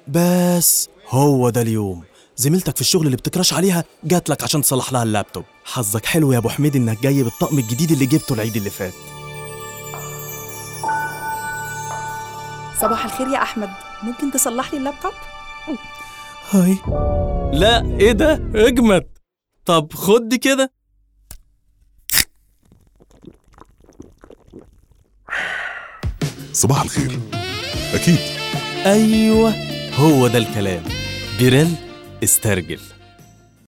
بس هو ده اليوم زميلتك في الشغل اللي بتكراش عليها جات لك عشان تصلح لها اللابتوب حظك حلو يا ابو حميد انك جاي بالطقم الجديد اللي جبته العيد اللي فات صباح الخير يا احمد ممكن تصلح لي اللابتوب هاي لا ايه ده اجمد طب خد دي كده صباح الخير أكيد ايوه هو ده الكلام جريل استرجل